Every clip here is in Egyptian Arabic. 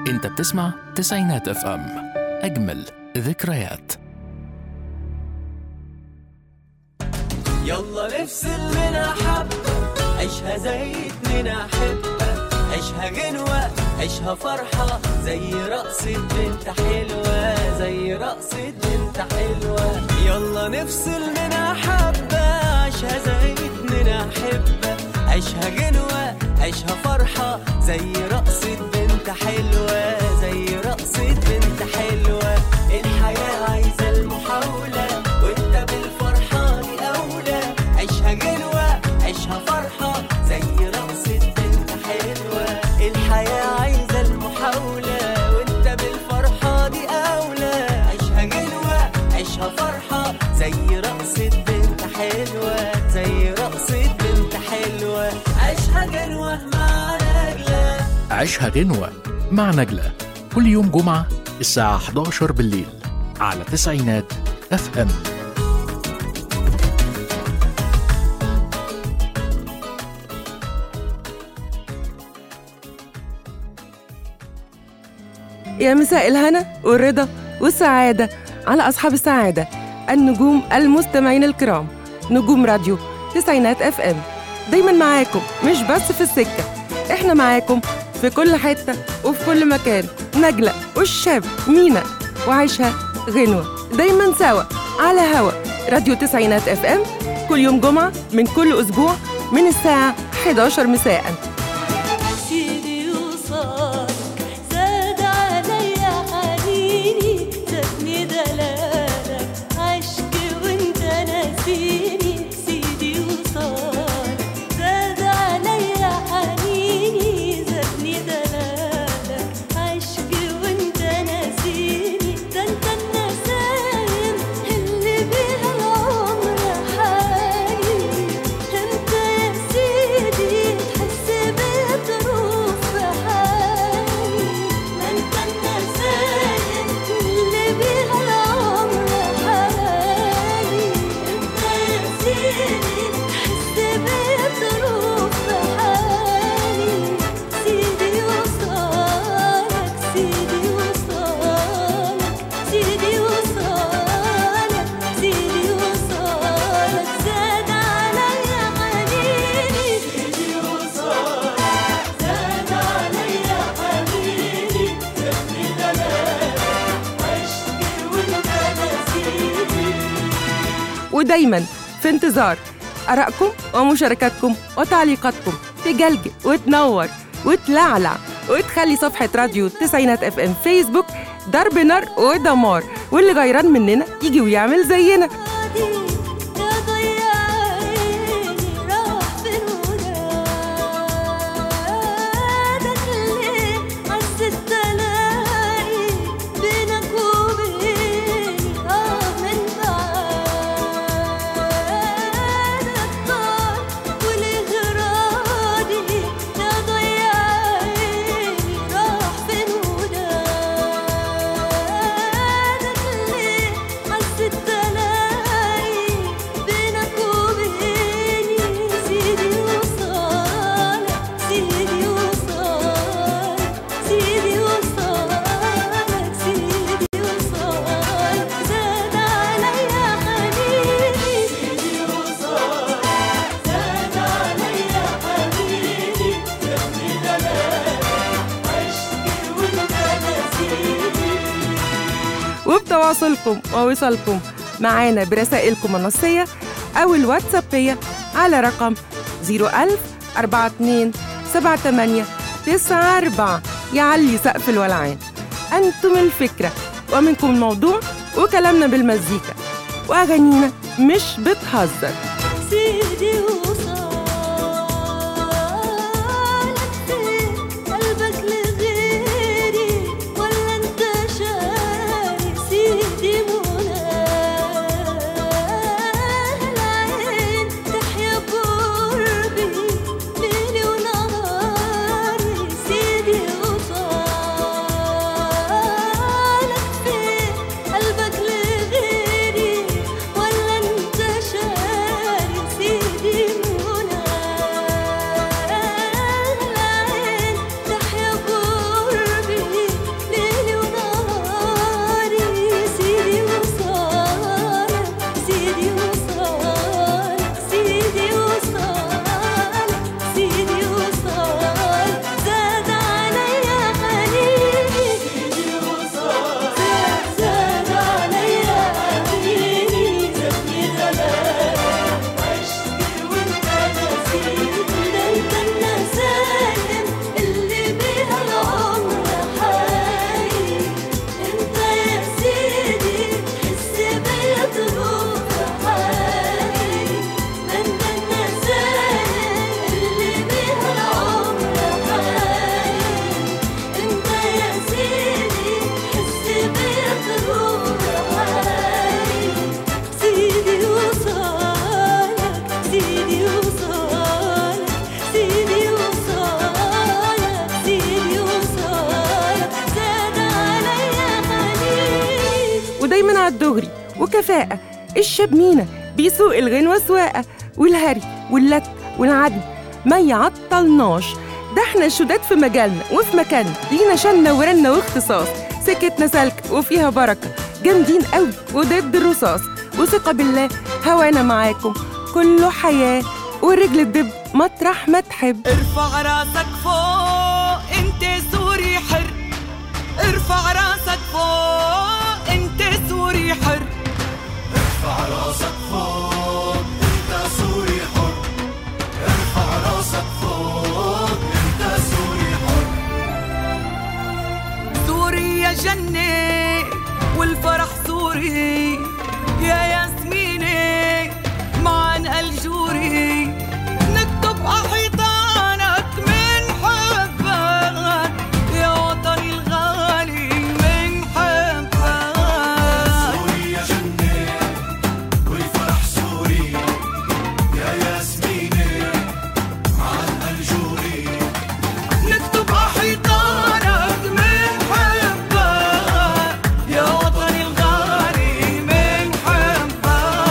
انت بتسمع تسعينات اف ام اجمل ذكريات يلا نفصل لنا حبة عيشها زي اتنين أحبة عيشها غنوة عيشها فرحة زي رقصة بنت حلوة زي رقصة بنت حلوة يلا نفصل لنا حبة عيشها زي اتنين أحبة عيشها غنوة عيشها فرحة زي رقصة بنت حلوة زي رقصة بنت حلوة الحياة عايزة المحاولة وانت بالفرحة دي أولى عيشها غنوة عيشها فرحة زي رقصة بنت حلوة الحياة عايزة المحاولة وانت بالفرحة دي أولى عيشها غنوة عيشها فرحة زي رقصة بنت حلوة زي رقصة بنت حلوة عيشها غنوة مع نجلة عيشها غنوة مع نجلة كل يوم جمعة الساعة 11 بالليل على تسعينات اف ام يا مساء الهنا والرضا والسعادة على أصحاب السعادة النجوم المستمعين الكرام نجوم راديو تسعينات اف ام دايما معاكم مش بس في السكة احنا معاكم في كل حتة وفي كل مكان نجلة والشاب مينا وعيشها غنوة دايما سوا على هوا راديو تسعينات اف ام كل يوم جمعة من كل أسبوع من الساعة 11 مساءً سيدي وصالك زاد عليا حنيني زادني دلالك عشقي وانت ناسيني سيدي وصالك زاد عليا حنيني زادني دلالك عشقي وانت ناسيني ده انت النسايم اللي بيها العمر حالي انت يا سيدي تحس بظروف حالي ما انت النسايم اللي بيها العمر حالي انت يا سيدي تحس بظروف حالي سيدي وصالك سيدي وصالك سيدي وصالك سيدي وصالك زاد عليا حنيني سيدي وصالك زاد عليا حنيني زادني دلالك عشقي وانت نسيني ودايما في انتظار آرائكم ومشاركاتكم وتعليقاتكم تجلجل وتنور وتلعلع وتخلي صفحة راديو التسعينات اف ام فيسبوك ضرب نار ودمار واللي غيران مننا يجي ويعمل زينا يا ضيع عيني راح فين ولادك ليه عزت تلاقي بينك وبيني اه من بعدك طار وليه راضي يا ضيع عيني راح فين ولادك ليه عزت تلاقي بينك وبيني سيدي وصالك سيدي وصالك سيدي وصالك سيدي وصالك زاد عليا حنيني سيدي وصالك زاد عليا حنيني زادني دلالك عشقي وانت نسيني وبتواصلكم ووصلكم معانا برسائلكم النصية أو الواتسابية على رقم 01000 42 78 94 يعلي سقف الولعان أنتم الفكرة ومنكم الموضوع وكلامنا بالمزيكا وأغانينا مش بتهزر سيدي وصالك فين قلبك لغيري ولا انت شاري سيدي مناه العين تحيا بقربي ليلي ونهاري سيدي وصالك فين قلبك لغيري ولا انت شاري سيدي دايما على الدغري وكفاءة الشاب مينا بيسوق الغنوة سواقة والهري واللت والعدل ما يعطلناش ده احنا شداد في مجالنا وفي مكاننا لينا شنة ورنة واختصاص سكتنا سلك وفيها بركة جامدين قوي وضد الرصاص وثقة بالله هوانا معاكم كله حياة والرجل الدب مطرح ما تحب ارفع راسك فوق انت سوري حر ارفع راسك فوق انت سوري حر سوريا جنة والفرح سوري يا ياسمينة معن الجوري نكتب أحيطانك من حبك يا وطني الغالي من حبك نكتب أحيطانك من حبك يا وطني الغالي من حبك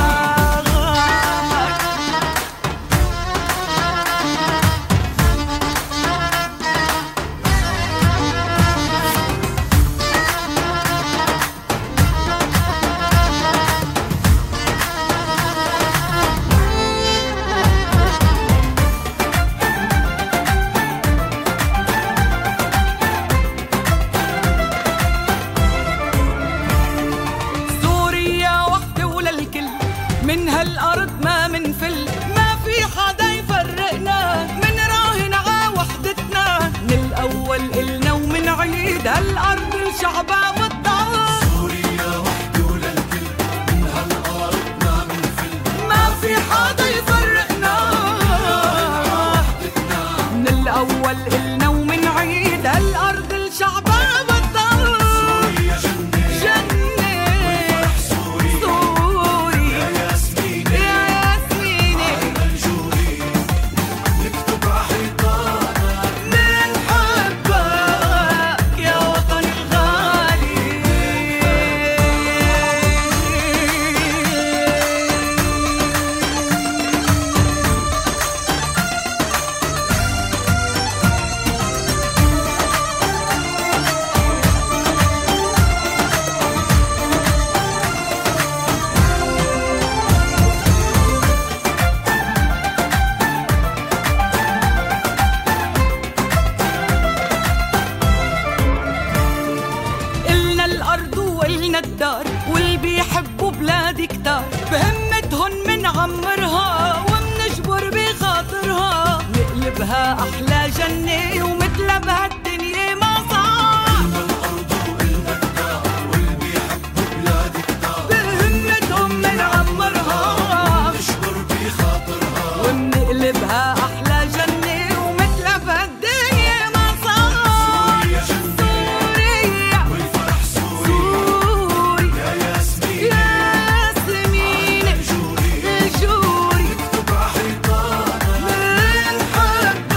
سوريا وحدة وللكل من هالأرض ما منفل ما في حدا يفرقنا من راهن ع وحدتنا من الأول إلنا ومن عيد هالأرض الشعبة والضعف سوريا وحدة وللكل من هالأرض ما منفل ما في حدا يفرقنا من الأول إلنا ومن عيد هالأرض الشعبة والضعف سوريا جنة جنة سوري يا ياسمينة يا ياسمينة من حبك يا وطني الغالي إلنا الأرض وإلنا الدار واللي بيحبوا بلادي كتار بهمتهن منعمرها ومنجبر بخاطرها نقلبها أحلى جنة ومثلها بهالدنيا ما صار بهمتهم منعمرها ومنقلبها أحلى جنة ومثلها بهالدنيا ما صار سوريا سوري يا ياسمين الجوري من حبك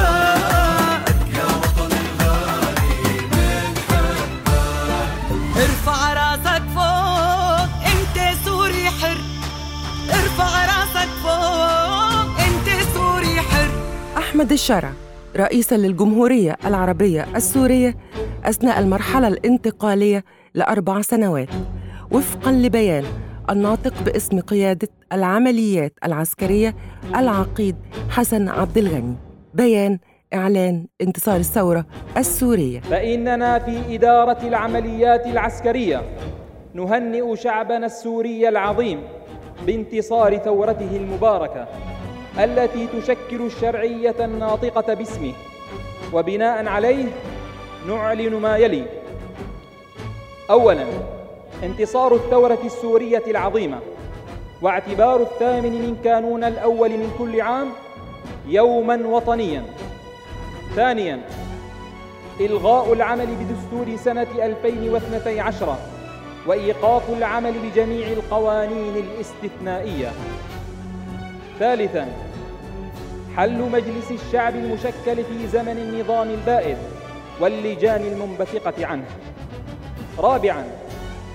ارفع راسك فوق انت سوري حر ارفع راسك فوق انت سوري حر أحمد الشرع رئيسا للجمهورية العربية السورية أثناء المرحلة الانتقالية لأربع سنوات وفقا لبيان الناطق باسم قيادة العمليات العسكرية العقيد حسن عبد الغني بيان إعلان انتصار الثورة السورية فإننا في إدارة العمليات العسكرية نهنئ شعبنا السوري العظيم بانتصار ثورته المباركة التي تشكل الشرعية الناطقة باسمه وبناء عليه نعلن ما يلي أولاً انتصار الثورة السورية العظيمة واعتبار الثامن من كانون الأول من كل عام يوماً وطنياً ثانياً إلغاء العمل بدستور سنة 2012 وإيقاف العمل بجميع القوانين الاستثنائية ثالثاً حل مجلس الشعب المشكل في زمن النظام البائد واللجان المنبثقة عنه رابعاً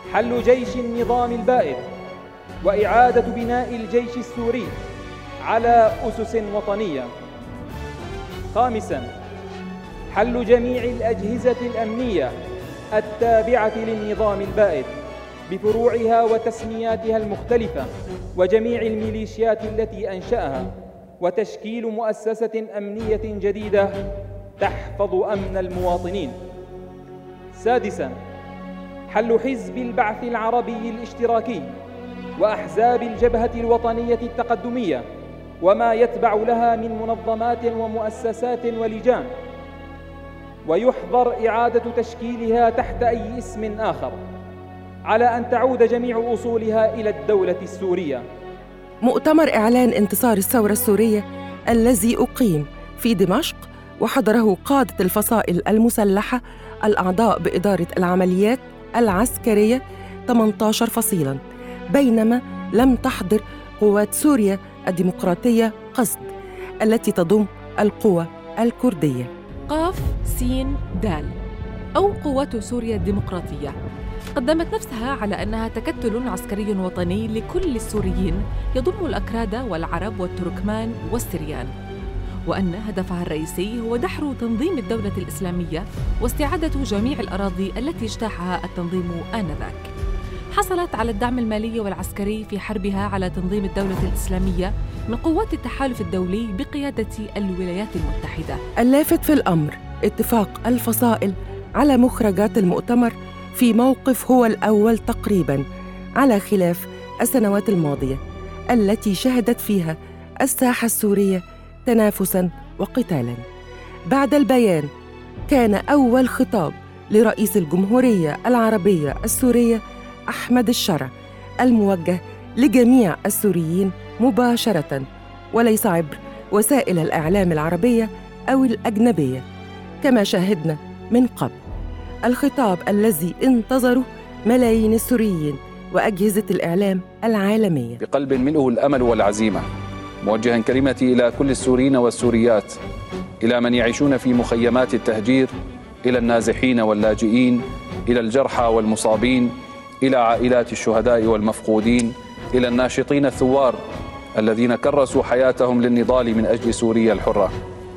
حل جيش النظام البائد واعاده بناء الجيش السوري على اسس وطنيه خامسا حل جميع الاجهزه الامنيه التابعه للنظام البائد بفروعها وتسمياتها المختلفه وجميع الميليشيات التي انشاها وتشكيل مؤسسه امنيه جديده تحفظ امن المواطنين سادسا حل حزب البعث العربي الاشتراكي واحزاب الجبهه الوطنيه التقدميه وما يتبع لها من منظمات ومؤسسات ولجان ويحظر اعاده تشكيلها تحت اي اسم اخر على ان تعود جميع اصولها الى الدوله السوريه مؤتمر إعلان انتصار الثورة السورية الذي أقيم في دمشق وحضره قادة الفصائل المسلحة الأعضاء بإدارة العمليات العسكرية 18 فصيلاً بينما لم تحضر قوات سوريا الديمقراطية قصد التي تضم القوى الكردية قاف سين دال أو قوات سوريا الديمقراطية قدمت نفسها على أنها تكتل عسكري وطني لكل السوريين يضم الأكراد والعرب والتركمان والسريان وأن هدفها الرئيسي هو دحر تنظيم الدولة الإسلامية واستعادة جميع الأراضي التي اجتاحها التنظيم آنذاك حصلت على الدعم المالي والعسكري في حربها على تنظيم الدولة الإسلامية من قوات التحالف الدولي بقيادة الولايات المتحدة اللافت في الأمر اتفاق الفصائل على مخرجات المؤتمر في موقف هو الأول تقريباً على خلاف السنوات الماضية التي شهدت فيها الساحة السورية تنافساً وقتالاً. بعد البيان كان أول خطاب لرئيس الجمهورية العربية السورية أحمد الشرع الموجه لجميع السوريين مباشرة وليس عبر وسائل الإعلام العربية أو الأجنبية كما شاهدنا من قبل. الخطاب الذي انتظره ملايين السوريين واجهزه الاعلام العالميه بقلب ملئه الامل والعزيمه موجها كلمتي الى كل السوريين والسوريات الى من يعيشون في مخيمات التهجير الى النازحين واللاجئين الى الجرحى والمصابين الى عائلات الشهداء والمفقودين الى الناشطين الثوار الذين كرسوا حياتهم للنضال من اجل سوريا الحره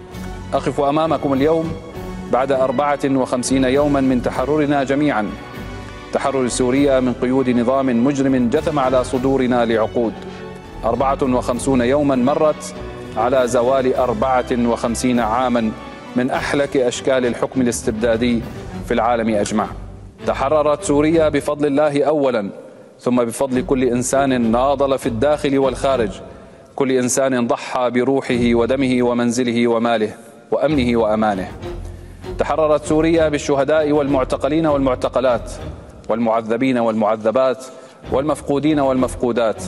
اقف امامكم اليوم بعد أربعة وخمسين يوما من تحررنا جميعا تحرر سوريا من قيود نظام مجرم جثم على صدورنا لعقود أربعة وخمسون يوما مرت على زوال أربعة وخمسين عاما من أحلك أشكال الحكم الاستبدادي في العالم أجمع تحررت سوريا بفضل الله أولا ثم بفضل كل إنسان ناضل في الداخل والخارج كل إنسان ضحى بروحه ودمه ومنزله وماله وأمنه وأمانه تحررت سوريا بالشهداء والمعتقلين والمعتقلات والمعذبين والمعذبات والمفقودين والمفقودات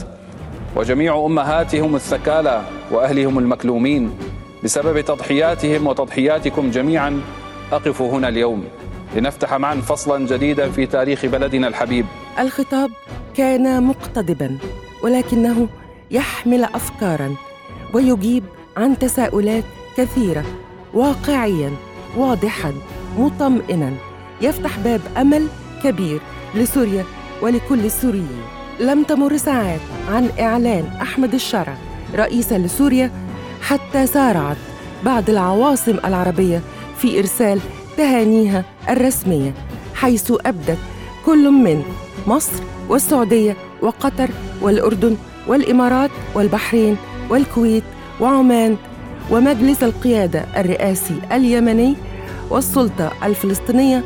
وجميع امهاتهم الثكالى واهلهم المكلومين بسبب تضحياتهم وتضحياتكم جميعا اقف هنا اليوم لنفتح معا فصلا جديدا في تاريخ بلدنا الحبيب الخطاب كان مقتضبا ولكنه يحمل افكارا ويجيب عن تساؤلات كثيره واقعيا واضحا مطمئنا يفتح باب امل كبير لسوريا ولكل السوريين لم تمر ساعات عن اعلان احمد الشرع رئيسا لسوريا حتى سارعت بعض العواصم العربيه في ارسال تهانيها الرسميه حيث ابدت كل من مصر والسعوديه وقطر والاردن والامارات والبحرين والكويت وعمان ومجلس القياده الرئاسي اليمني والسلطه الفلسطينيه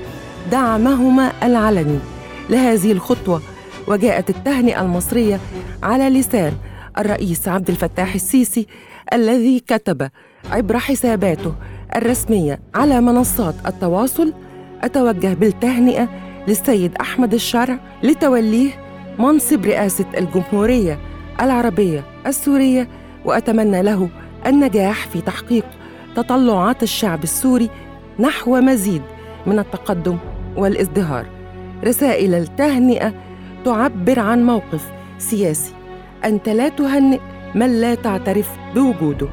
دعمهما العلني لهذه الخطوه وجاءت التهنئه المصريه على لسان الرئيس عبد الفتاح السيسي الذي كتب عبر حساباته الرسميه على منصات التواصل اتوجه بالتهنئه للسيد احمد الشرع لتوليه منصب رئاسه الجمهوريه العربيه السوريه واتمنى له النجاح في تحقيق تطلعات الشعب السوري نحو مزيد من التقدم والازدهار رسائل التهنئه تعبر عن موقف سياسي انت لا تهنئ من لا تعترف بوجوده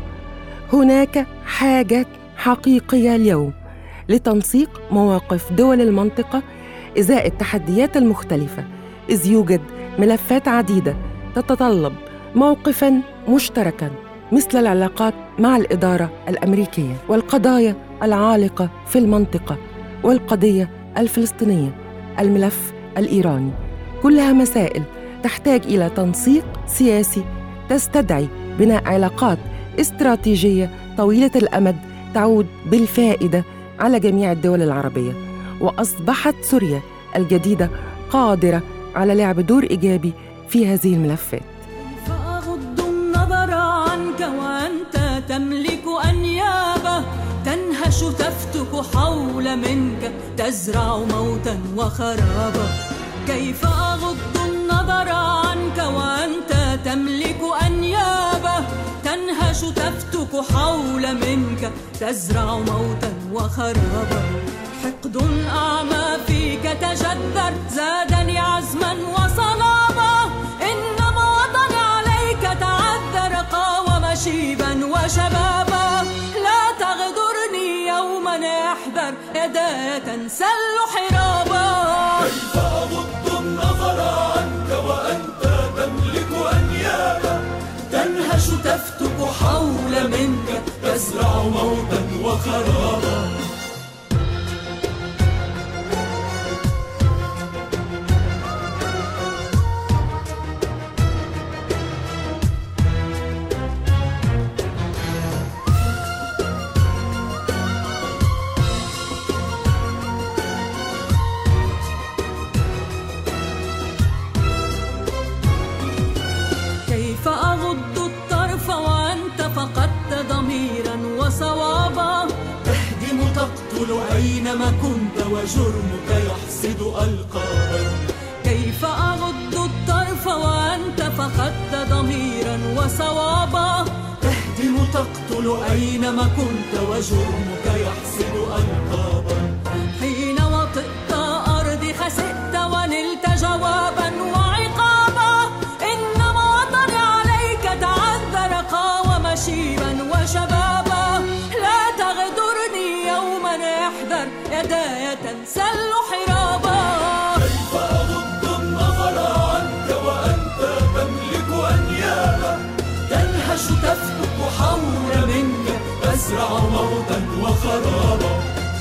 هناك حاجه حقيقيه اليوم لتنسيق مواقف دول المنطقه ازاء التحديات المختلفه إذ يوجد ملفات عديدة تتطلب موقفا مشتركا مثل العلاقات مع الإدارة الأمريكية والقضايا العالقة في المنطقة والقضية الفلسطينية الملف الإيراني كلها مسائل تحتاج إلى تنسيق سياسي تستدعي بناء علاقات استراتيجية طويلة الأمد تعود بالفائدة على جميع الدول العربية وأصبحت سوريا الجديدة قادرة على لعب دور إيجابي في هذه الملفات فأغض النظر عنك وأنت تملك أنيابه تنهش تفتك حول منك تزرع موتا وخرابا كيف أغض النظر عنك وأنت تملك أنيابه تنهش تفتك حول منك تزرع موتا وخرابا حقد أعمى فيك تجذر زادني عزما وصلابا إنما وطني عليك تعذر قاوم شيبا وشبابا لا تغدرني يوما احذر يداي تنسل حرابا كيف أغض النظر عنك وأنت تملك أنيابا تنهش تفتك حول منك تزرع موتا وخرابا كيف أغض الطرف وأنت فقدت ضميرا وصوابا تهدم تقتل أينما كنت وجرمك يحصد ألقابا كيف أغض الطرف وأنت فقدت ضميرا وصوابا تهدم تقتل أينما كنت وجرمك يحصد ألقابا حين وطئت أرضي خسئت ونلت جوابا وعقابا إنما وطني عليك تعذر قاوم شيبا وشبابا لا تغدرني يوما احذر يداي تنسل حرابا كيف أغض النظر عنك وأنت تملك أنيابا تنهش تفتك حول منك تزرع موتا وخرابا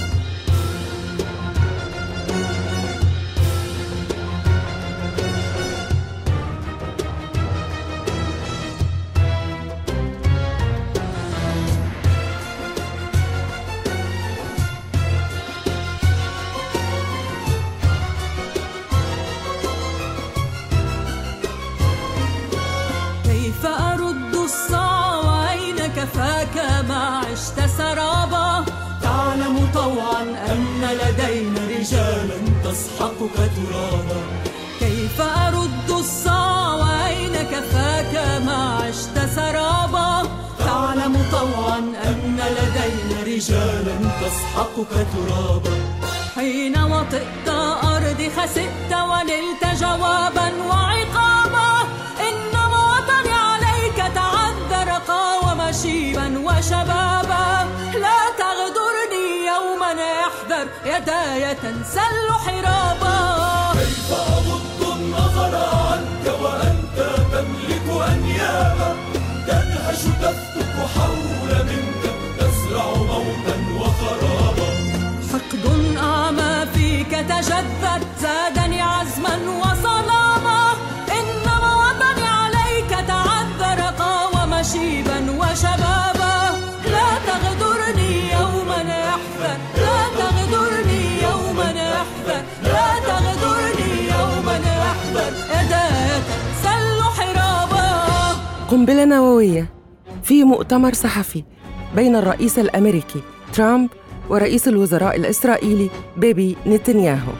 كيف أرد الصاع وأين كفاك ما عشت سرابا تعلم طوعا أن لدينا رجالا تسحقك ترابا كيف أرد الصاع وأين كفاك ما عشت سرابا تعلم طوعا أن لدينا رجالا تسحقك ترابا حين وطئت أرضي خسئت ونلت جوابا وعقابا إنما وطني عليك تعذر قاوم شيبا وشبابا لا تغدرني يوما احذر يداي تنسل حرابا كيف أغض النظر عنك وأنت تملك أنيابا تنهش تفتك حول منك تزرع موتا وخرابا حقد أعمى فيك تجذر زادني عزما وصلابا إنما وطني عليك تعذر قاوم شيبا وشبابا لا تغدرني يوما احذر لا تغدرني يوما احذر لا تغدرني يوما احذر يداك تنسل حرابا قنبلة نووية في مؤتمر صحفي بين الرئيس الأمريكي ترامب ورئيس الوزراء الإسرائيلي بيبي نتنياهو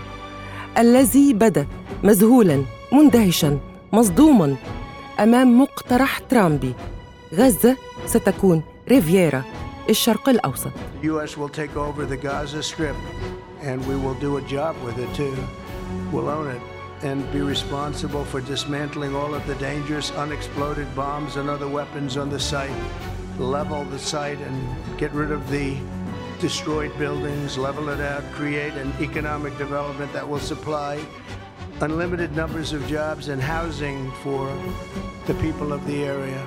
الذي بدا مذهولا مندهشا مصدوما أمام مقترح ترامبي غزة ستكون ريفيرا الشرق الأوسط The U.S. will take over the Gaza Strip, and we will do a job with it too. We'll own it and be responsible for dismantling all of the dangerous unexploded bombs and other weapons on the site, level the site and get rid of the destroyed buildings, level it out, create an economic development that will supply unlimited numbers of jobs and housing for the people of the area.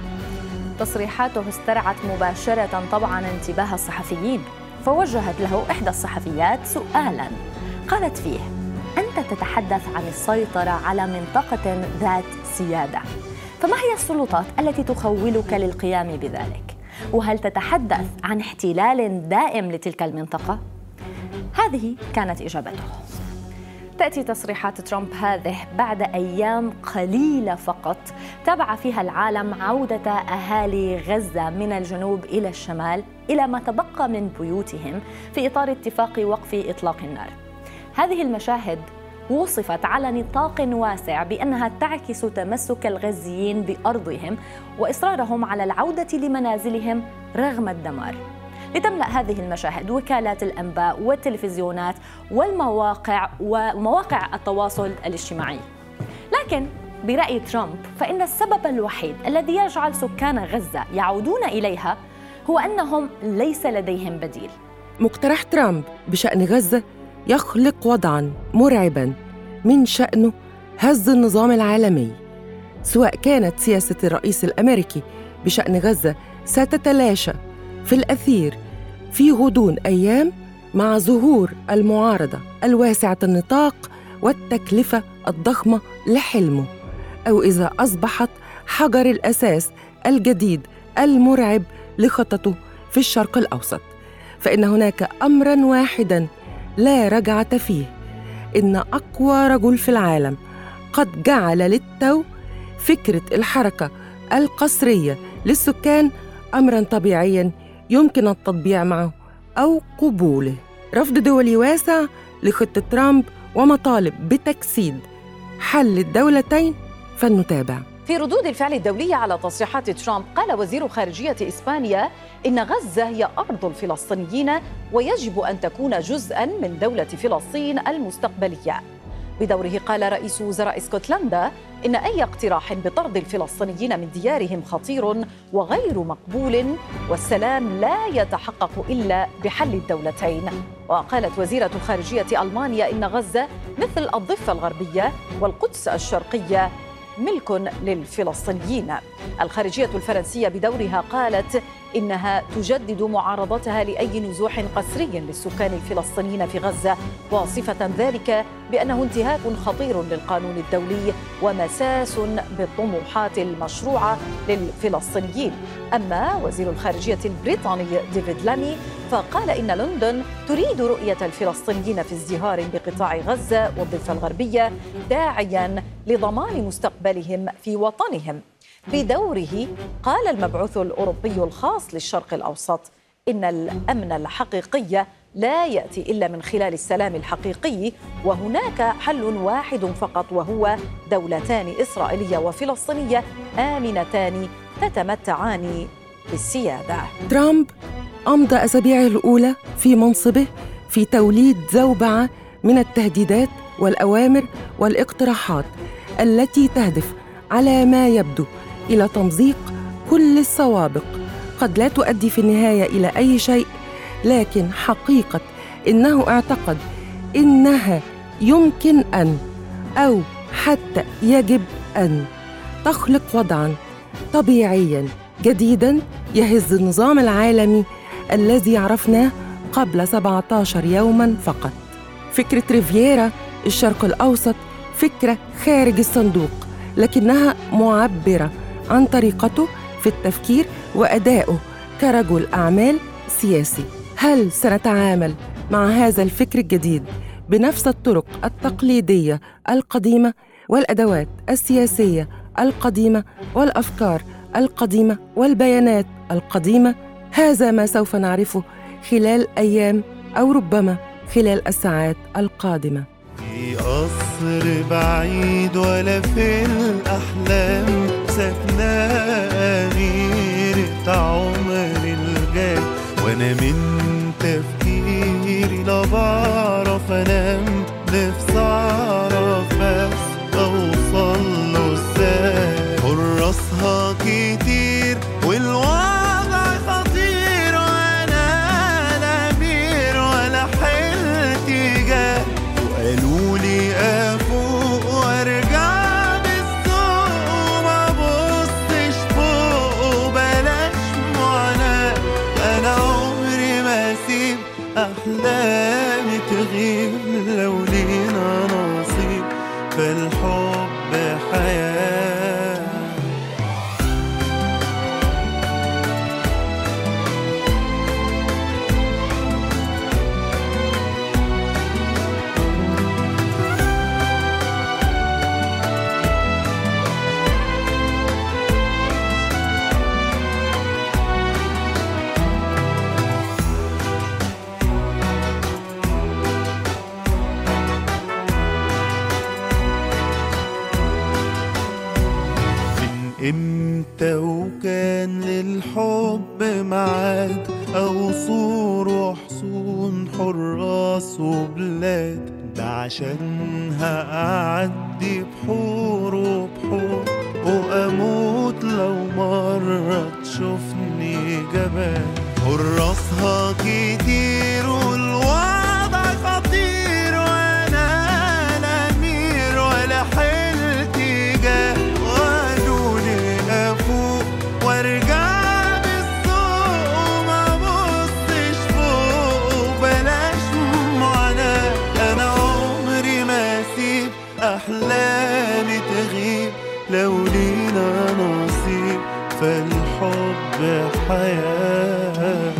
تصريحاته استرعت مباشرة طبعا انتباه الصحفيين فوجهت له إحدى الصحفيات سؤالا قالت فيه أنت تتحدث عن السيطرة على منطقة ذات سيادة فما هي السلطات التي تخولك للقيام بذلك؟ وهل تتحدث عن احتلال دائم لتلك المنطقة؟ هذه كانت إجابته تأتي تصريحات ترامب هذه بعد أيام قليلة فقط تابع فيها العالم عودة أهالي غزة من الجنوب إلى الشمال إلى ما تبقى من بيوتهم في إطار اتفاق وقف إطلاق النار. هذه المشاهد وصفت على نطاق واسع بانها تعكس تمسك الغزيين بارضهم واصرارهم على العوده لمنازلهم رغم الدمار. لتملا هذه المشاهد وكالات الانباء والتلفزيونات والمواقع ومواقع التواصل الاجتماعي. لكن براي ترامب فان السبب الوحيد الذي يجعل سكان غزه يعودون اليها هو انهم ليس لديهم بديل. مقترح ترامب بشان غزه يخلق وضعا مرعبا من شانه هز النظام العالمي سواء كانت سياسه الرئيس الامريكي بشان غزه ستتلاشى في الاثير في غضون ايام مع ظهور المعارضه الواسعه النطاق والتكلفه الضخمه لحلمه او اذا اصبحت حجر الاساس الجديد المرعب لخططه في الشرق الاوسط فان هناك امرا واحدا لا رجعه فيه ان اقوى رجل في العالم قد جعل للتو فكره الحركه القسريه للسكان امرا طبيعيا يمكن التطبيع معه او قبوله رفض دولي واسع لخطه ترامب ومطالب بتجسيد حل الدولتين فلنتابع في ردود الفعل الدولية على تصريحات ترامب قال وزير خارجية إسبانيا إن غزة هي أرض الفلسطينيين ويجب أن تكون جزءا من دولة فلسطين المستقبلية بدوره قال رئيس وزراء اسكتلندا ان اي اقتراح بطرد الفلسطينيين من ديارهم خطير وغير مقبول والسلام لا يتحقق الا بحل الدولتين وقالت وزيره خارجيه المانيا ان غزه مثل الضفه الغربيه والقدس الشرقيه ملك للفلسطينيين الخارجيه الفرنسيه بدورها قالت انها تجدد معارضتها لاي نزوح قسري للسكان الفلسطينيين في غزه واصفه ذلك بانه انتهاك خطير للقانون الدولي ومساس بالطموحات المشروعه للفلسطينيين اما وزير الخارجيه البريطاني ديفيد لامي فقال ان لندن تريد رؤيه الفلسطينيين في ازدهار بقطاع غزه والضفه الغربيه داعيا لضمان مستقبلهم في وطنهم بدوره قال المبعوث الاوروبي الخاص للشرق الاوسط ان الامن الحقيقي لا ياتي الا من خلال السلام الحقيقي وهناك حل واحد فقط وهو دولتان اسرائيليه وفلسطينيه امنتان تتمتعان بالسياده. ترامب امضى اسابيعه الاولى في منصبه في توليد زوبعه من التهديدات والاوامر والاقتراحات التي تهدف على ما يبدو الى تمزيق كل السوابق قد لا تؤدي في النهايه الى اي شيء لكن حقيقه انه اعتقد انها يمكن ان او حتى يجب ان تخلق وضعا طبيعيا جديدا يهز النظام العالمي الذي عرفناه قبل 17 يوما فقط فكره ريفييرا الشرق الاوسط فكره خارج الصندوق لكنها معبره عن طريقته في التفكير وادائه كرجل اعمال سياسي هل سنتعامل مع هذا الفكر الجديد بنفس الطرق التقليديه القديمه والادوات السياسيه القديمه والافكار القديمه والبيانات القديمه هذا ما سوف نعرفه خلال ايام او ربما خلال الساعات القادمه في قصر بعيد ولا في الأحلام ساكنة أميرة عمر الجاي وأنا من تفكيري لا بعرف أنام نفسي أعرف بس أوصل له إزاي حراسها كتير والوضع خطير وأنا لا أمير ولا حيلتي جاي وقالوا لي افوق أحلامي تغيب لو لينا نصيب فالحب حياة امتى وكان للحب ميعاد او صور وحصون حراس وبلاد ده عشانها اعدي بحور وبحور واموت لو مرة تشوفني جبان حراسها كتير والوضع خطير وانا لا امير ولا حلت جاه وقالولي افوق وارجع بالسوق وما بصش فوق وبلاش معاناة انا عمري ما اسيب احلامي تغيب لو لينا نصيب فالحب حياه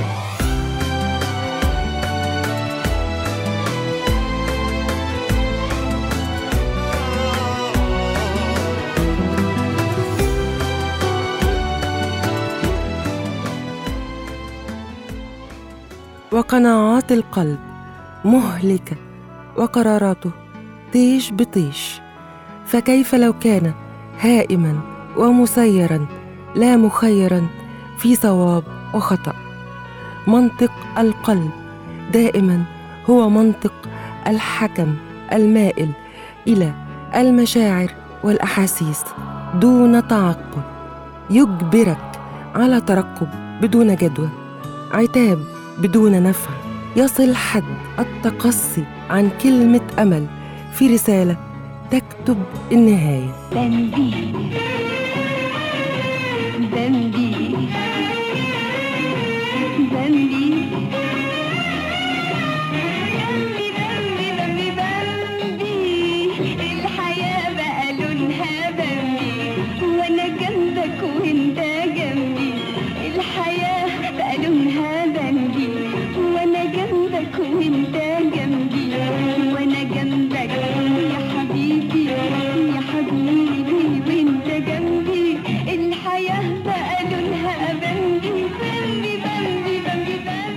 وقناعات القلب مهلكة وقراراته طيش بطيش فكيف لو كان هائما ومسيرا لا مخيرا في صواب وخطأ منطق القلب دائما هو منطق الحكم المائل إلى المشاعر والأحاسيس دون تعقل يجبرك على ترقب بدون جدوى عتاب بدون نفع يصل حد التقصي عن كلمة أمل في رسالة تكتب النهاية بندي بندي بندي بندي بندي الحياة بقى لونها بندي وانا جنبك وانت جنبي الحياة بقى لونها بندي وانا جنبك وانت جنبي وانا جنبك يا حبيبي يا حبيبي وانت جنبي الحياة بقى لونها بندي بندي بندي بندي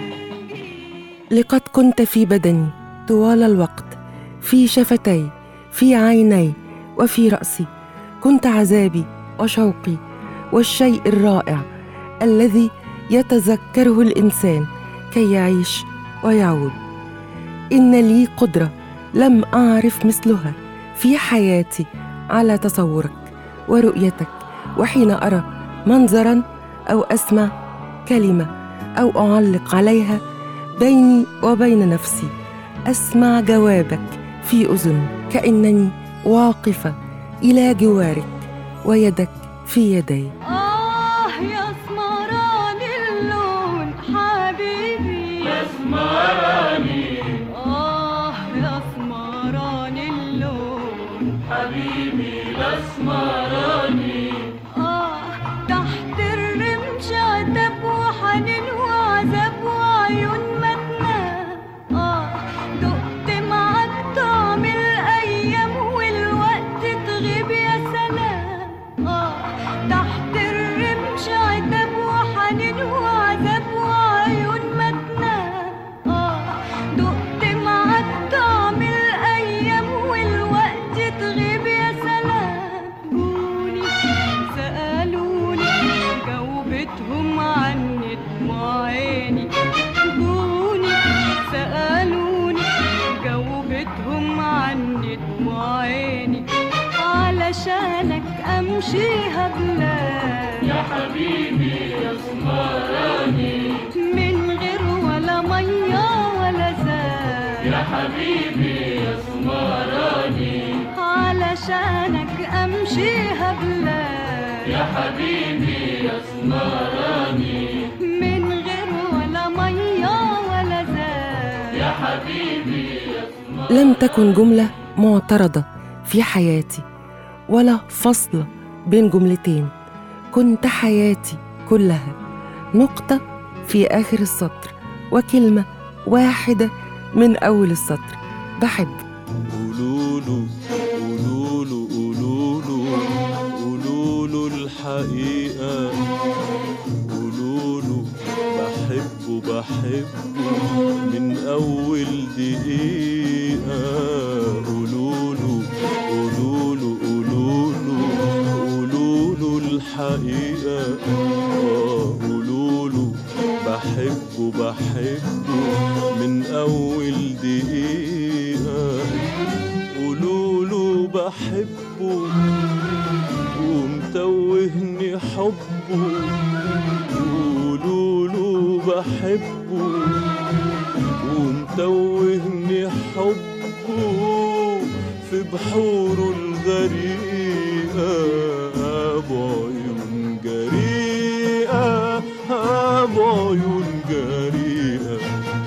بندي لقد كنت في بدني طوال الوقت في شفتي في عيني وفي راسي كنت عذابي وشوقي والشيء الرائع الذي يتذكره الانسان كي يعيش ويعود ان لي قدره لم اعرف مثلها في حياتي على تصورك ورؤيتك وحين ارى منظرا او اسمع كلمه او اعلق عليها بيني وبين نفسي اسمع جوابك في اذني كانني واقفه الى جوارك ويدك في يدي آه يا اسمران اللون حبيبي يا اسمراني آه يا اسمران اللون حبيبي الاسمراني آه تحت الرمش عتب وحنين وعذاب وعيون ما تنام آه دقت معاك طعم الأيام والوقت تغيب يا سلام آه تحت الرمش عتاب وحنين وعذاب وعيون ما تنام آه دقت معاك طعم الأيام والوقت تغيب يا سلام جوني سألوني جاوبتهم عني دموع عيني جوني سألوني جاوبتهم عني دموع عيني علشانك أمشيها بلاد يا حبيبي يا اسمراني من غير ولا مية ولا زاد يا حبيبي يا اسمراني علشانك أمشيها بلاد يا حبيبي يا اسمراني من غير ولا مية ولا زاد يا حبيبي لم تكن جملة معترضة في حياتي ولا فصل بين جملتين كنت حياتي كلها نقطة في آخر السطر وكلمة واحدة من أول السطر بحب قولوله قولوله قولوله قولوله الحقيقة قولوله بحبه بحبه من أول دقيقة قولوله قولوله قولوله قولوله الحقيقة آه قولوله بحبه بحبه من أول دقيقة قولوله بحبه ومتوهني حبه قولوله بحبه ومتوهني حبه في بحوره الغريقة بعيون جريئة بعيون جريئة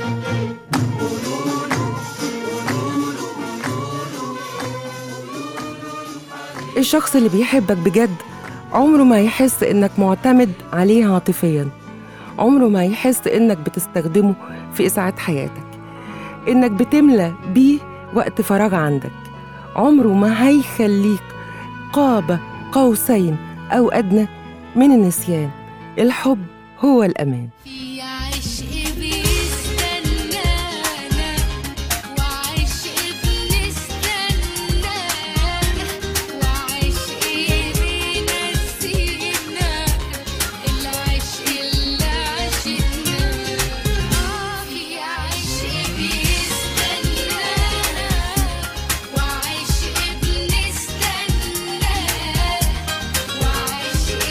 الشخص اللي بيحبك بجد عمره ما يحس إنك معتمد عليه عاطفيا عمره ما يحس إنك بتستخدمه في إسعاد حياتك إنك بتملى بيه وقت فراغ عندك عمره ما هيخليك قاب قوسين أو أدنى من النسيان الحب هو الأمان في عشق بيستنانا وعشق بنستنانا وعشق بينسينا العشق اللي عشقناه في عشق بيستنانا وعشق بنستنى وعشق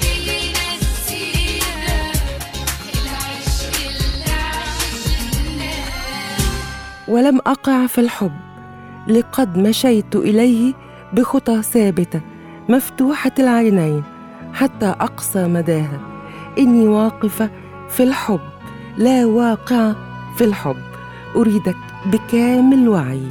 بينسينا العشق اللي عشقناه ولم أقع في الحب لقد مشيت إليه بخطى ثابتة مفتوحة العينين حتى أقصى مداها إني واقفة في الحب لا واقعة في الحب أريدك بكامل وعي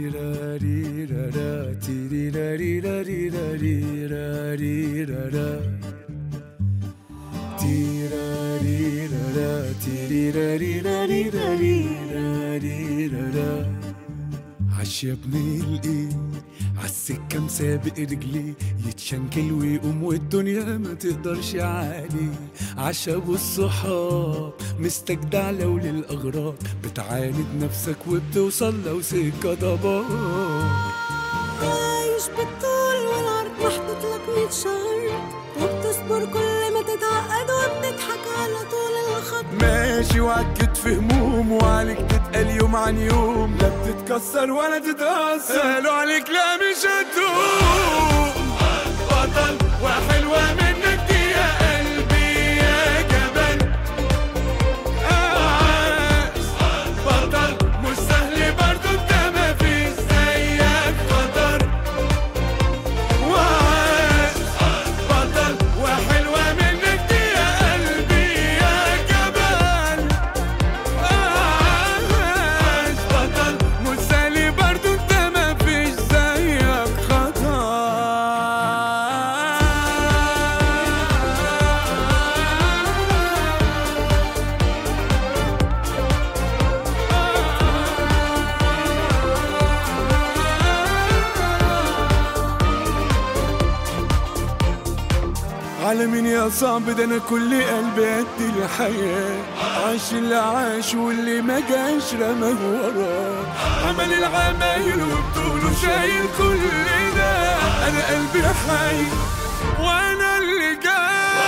عش يا ابن الايه عالسكة مسابق رجليه يتشنكل ويقوم والدنيا ما تقدرش عليه عش ابو الصحاب مستجدع لو للاغراض بتعاند نفسك وبتوصل لو سكة ضباب عايش بالطول والعرض محطوط لك 100 شهر وبتصبر كل ما تتعقد وبتضحك على طول الخط ماشي وعكت في هموم وعليك تتقل يوم عن يوم لا بتتكسر ولا تتأثر قالوا عليك لا مش هتدوم بطل وحلوة منك دي يا قلبي يا جبل عاش بطل مش سهل برضو انت ما فيش زيك خطر وعاش بطل وحلوة منك دي يا قلبي يا جبل عاش بطل مش سهل برضو انت ما فيش زيك خطر على مين يا صعب ده انا كل قلبي قد الحياة عاش اللي عاش واللي ما جاش رماه وراه عمل العمايل وبطوله شايل كل ده انا قلبي حي وانا اللي جاي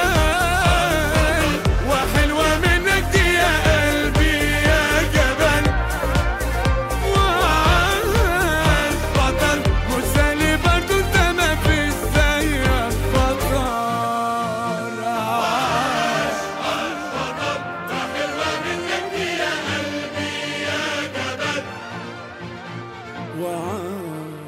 وحلوة منك دي يا قلبي يا جبل وعاش بطل مسالي برضو انت ما فيش زيك بطل عاش حلوة منك دي يا قلبي يا جبل وعاش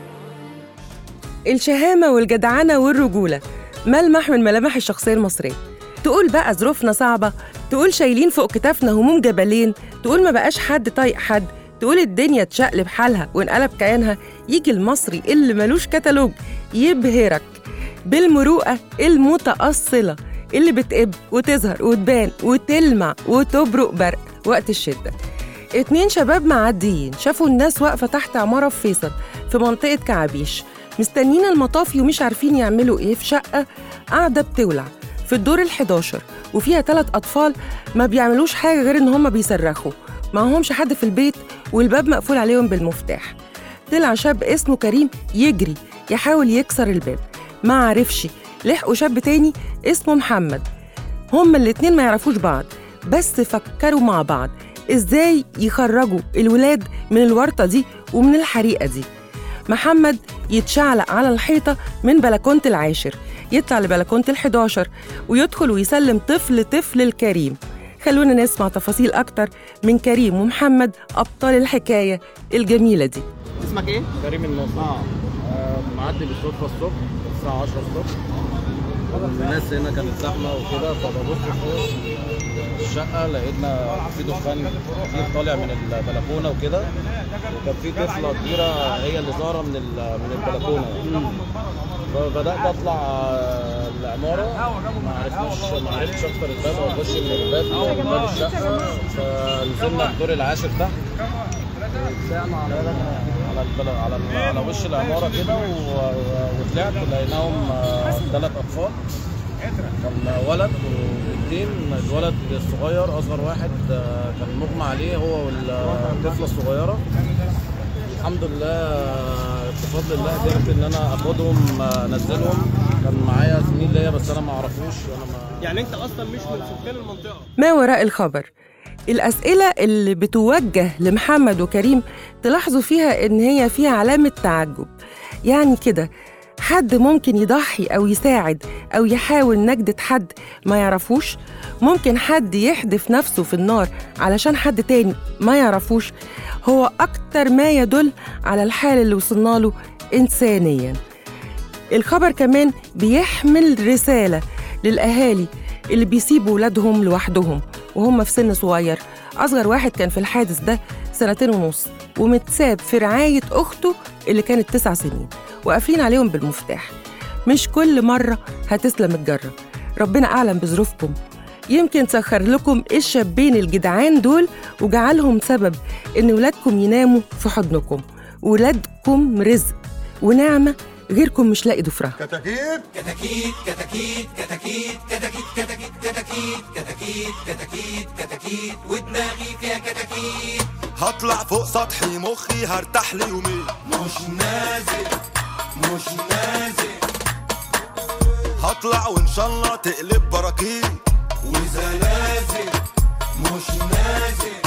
الشهامة والجدعنة والرجولة ملمح من ملامح الشخصية المصرية تقول بقى ظروفنا صعبة تقول شايلين فوق كتافنا هموم جبلين تقول ما بقاش حد طايق حد تقول الدنيا تشقلب حالها وانقلب كيانها يجي المصري اللي ملوش كتالوج يبهرك بالمروءة المتأصلة اللي بتقب وتظهر وتبان وتلمع وتبرق برق وقت الشدة اتنين شباب معديين شافوا الناس واقفة تحت عمارة في فيصل في منطقة كعبيش مستنيين المطافي ومش عارفين يعملوا ايه في شقة قاعدة بتولع في الدور ال11 وفيها ثلاث أطفال ما بيعملوش حاجة غير إن هم بيصرخوا معهمش حد في البيت والباب مقفول عليهم بالمفتاح طلع شاب اسمه كريم يجري يحاول يكسر الباب ما عرفش لحقوا شاب تاني اسمه محمد هما الاتنين ما يعرفوش بعض بس فكروا مع بعض ازاي يخرجوا الولاد من الورطة دي ومن الحريقة دي محمد يتشعلق على الحيطة من بلكونة العاشر يطلع لبلكونة الحداشر ويدخل ويسلم طفل طفل الكريم خلونا نسمع تفاصيل أكتر من كريم ومحمد أبطال الحكاية الجميلة دي اسمك ايه؟ كريم النصر اه معدي بالصدفه الصبح الساعه 10 الصبح الناس هنا كانت زحمه وكده فببص فوق الشقه لقينا في دخان كتير طالع من البلكونه وكده وكان في طفله كبيره هي اللي ظاهره من ال- من البلكونه يعني. فبدات اطلع آه، العماره ما عرفناش ما عرفتش اكسر الباب او اخش من الباب من باب الشقه فنزلنا الدور العاشر تحت طلعنا على على البل- على ال- على وش العماره كده و- وطلعت لقيناهم ثلاث اطفال كان ولد وبنتين الولد الصغير اصغر واحد آه، كان مغمى عليه هو والطفله الصغيره الحمد لله آه، بفضل الله قدرت ان انا اخدهم آه، انزلهم كان معايا زميل ليا بس انا ما اعرفوش وانا ما يعني انت اصلا مش من سكان المنطقه ما وراء الخبر الأسئلة اللي بتوجه لمحمد وكريم تلاحظوا فيها إن هي فيها علامة تعجب يعني كده حد ممكن يضحي أو يساعد أو يحاول نجدة حد ما يعرفوش ممكن حد يحدف نفسه في النار علشان حد تاني ما يعرفوش هو أكتر ما يدل على الحال اللي وصلنا له إنسانياً الخبر كمان بيحمل رسالة للأهالي اللي بيسيبوا ولادهم لوحدهم وهم في سن صغير أصغر واحد كان في الحادث ده سنتين ونص ومتساب في رعاية أخته اللي كانت تسع سنين وقافلين عليهم بالمفتاح مش كل مرة هتسلم الجرة ربنا أعلم بظروفكم يمكن سخر لكم الشابين الجدعان دول وجعلهم سبب إن ولادكم يناموا في حضنكم ولادكم رزق ونعمة غيركم مش لاقي ضفرها كتاكيت كتاكيت كتاكيت كتاكيت كتاكيت كتاكيت كتاكيت كتاكيت كتاكيت كتاكيت ودماغي فيها كتاكيت هطلع فوق سطحي مخي هرتاح لي يومين مش نازل مش نازل هطلع وان شاء الله تقلب براكين وزلازل مش نازل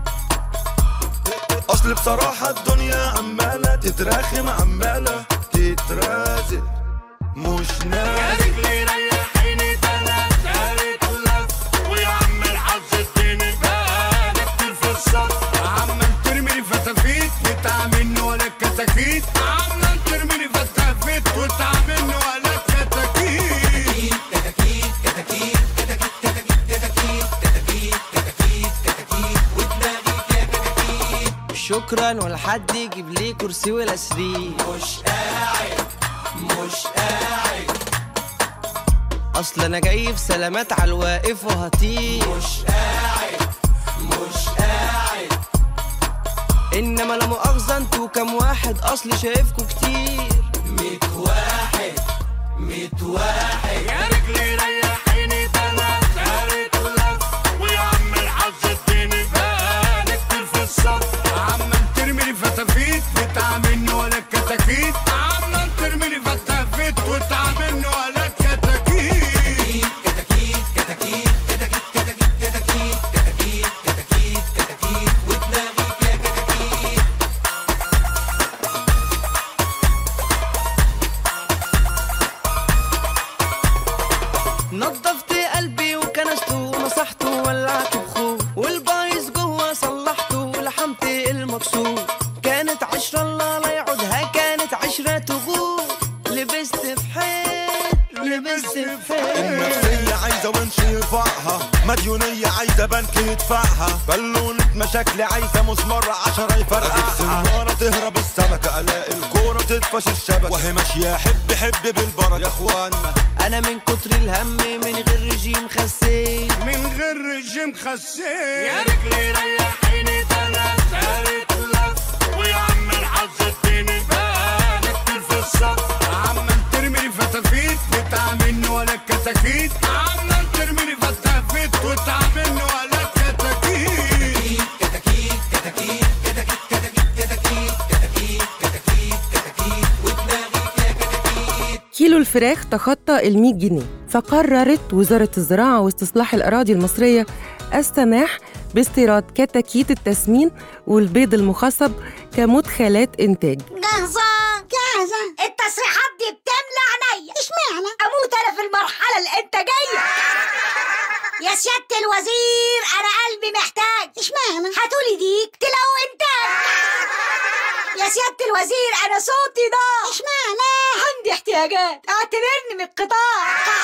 اصل بصراحة الدنيا عمالة تتراخم عمالة تترازل مش نازل رجلي ريحيني تلات قالت لف ويا عم الحظ اديني بقى كتير في الصف عمال ترمي لي فتافيت وتعمل ولا كتاكيت عمال ترمي لي فتافيت وتعمل ولا كتاكيت كتاكيت كتاكيت كتاكيت كتاكيت كتاكيت كتاكيت كتاكيت ودماغي فيها كتاكيت شكرا ولحد يجيب لي كرسي ولا سرير مش قاعد مش قاعد اصل انا جاي في سلامات على الواقف وهطير مش قاعد مش قاعد انما لا مؤاخذه انتوا كام واحد اصل شايفكوا كتير ميت واحد ميت واحد يا رجلي ريحيني تلات قالت لف ويا عم الحظ اديني بقى كتير في الصف عمال ترمي لي فتافيت وتعملني ولا كتاكيت عمال ترمي لي فتافيت وتعملني ولا كتاكيت كتاكيت كتاكيت كتاكيت كتاكيت كتاكيت كتاكيت كتاكيت كتاكيت ودماغي فيها كتاكيت نظفت قلبي وكنسته ومسحته وولعت بخور والبايظ جوه صلحته ولحمت المكسور كانت عشرة الله لا يعودها كانت عشرة تغور لبست في حيط لبست في حيط النفسية عايزة ونش يرفعها مديونية عايزة بنك يدفعها بالونة مشاكل عايزة مسمار عشرة يفرقعها سنارة تهرب السمكة الاقي الكورة تدفش الشبكة وهي ماشية حب حب بالبركة يا اخوانا انا من كتر الهم من غير رجيم خسيت من غير رجيم خسيت يا رجلي ريحيني تلات تالت لف ويا عم الحظ اديني بالك كتير في الصف عمال ترمي لي فتافيت وتعملني ولا كتاكيت عمال ترمي لي فتافيت وتعملني ولا كتاكيت كتاكيت كتاكيت كيلو الفراخ تخطى ال 100 جنيه فقررت وزارة الزراعة واستصلاح الأراضي المصرية السماح باستيراد كتاكيت التسمين والبيض المخصب كمدخلات إنتاج جاهزة جاهزة التصريحات دي بتملى عينيا اشمعنى اموت انا في المرحلة الانتاجية يا سيادة الوزير انا قلبي محتاج اشمعنى هاتولي ديك تلاقوا انتاج يا سيادة الوزير انا صوتي ضاع اشمعنى عندي احتياجات اعتبرني من القطاع